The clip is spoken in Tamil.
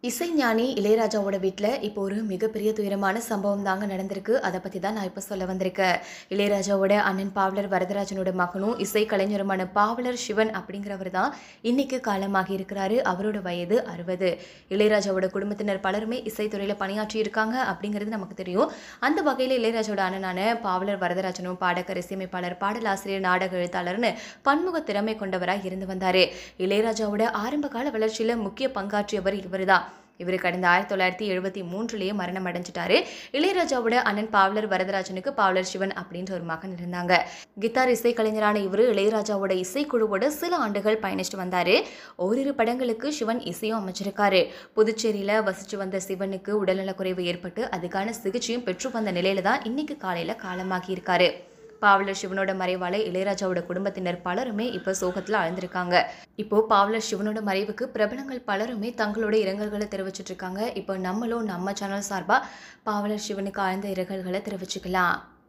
இசைஞானி இளையராஜாவோட வீட்டில் இப்போ ஒரு மிகப்பெரிய துயரமான சம்பவம் தாங்க நடந்திருக்கு அதை பற்றி தான் நான் இப்போ சொல்ல வந்திருக்கேன் இளையராஜாவோட அண்ணன் பாவலர் வரதராஜனோட மகனும் இசை கலைஞருமான பாவலர் சிவன் அப்படிங்கிறவர் தான் இன்னைக்கு காலமாகி இருக்கிறாரு அவரோட வயது அறுபது இளையராஜாவோட குடும்பத்தினர் பலருமே இசைத்துறையில் பணியாற்றி இருக்காங்க அப்படிங்கிறது நமக்கு தெரியும் அந்த வகையில் இளையராஜாவோட அண்ணனான பாவலர் வரதராஜனும் பாடகர் இசையமைப்பாளர் பாடலாசிரியர் நாடக எழுத்தாளர்னு பன்முக திறமை கொண்டவராக இருந்து வந்தார் இளையராஜாவோட ஆரம்ப கால வளர்ச்சியில் முக்கிய பங்காற்றியவர் இவர் தான் இவர் கடந்த ஆயிரத்தி தொள்ளாயிரத்தி எழுபத்தி மூன்றுலேயே மரணம் அடைஞ்சிட்டாரு இளையராஜாவோட அண்ணன் பாவலர் வரதராஜனுக்கு பாவலர் சிவன் அப்படின்ற ஒரு மகன் இருந்தாங்க கித்தார் இசை கலைஞரான இவர் இளையராஜாவோட இசைக்குழுவோட சில ஆண்டுகள் பயணிச்சுட்டு வந்தாரு ஓரிரு படங்களுக்கு சிவன் இசையும் அமைச்சிருக்காரு புதுச்சேரியில வசிச்சு வந்த சிவனுக்கு உடல்நலக்குறைவு ஏற்பட்டு அதுக்கான சிகிச்சையும் பெற்று வந்த நிலையில தான் இன்னைக்கு காலையில காலமாகி இருக்காரு பாவலர் சிவனோட மறைவால இளையராஜாவோட குடும்பத்தினர் பலருமே இப்போ சோகத்தில் ஆழ்ந்திருக்காங்க இப்போ பாவலர் சிவனோட மறைவுக்கு பிரபலங்கள் பலருமே தங்களோட இரங்கல்களை தெரிவிச்சிட்டு இருக்காங்க இப்போ நம்மளும் நம்ம சேனல் சார்பா பாவலர் சிவனுக்கு ஆழ்ந்த இரங்கல்களை தெரிவிச்சுக்கலாம்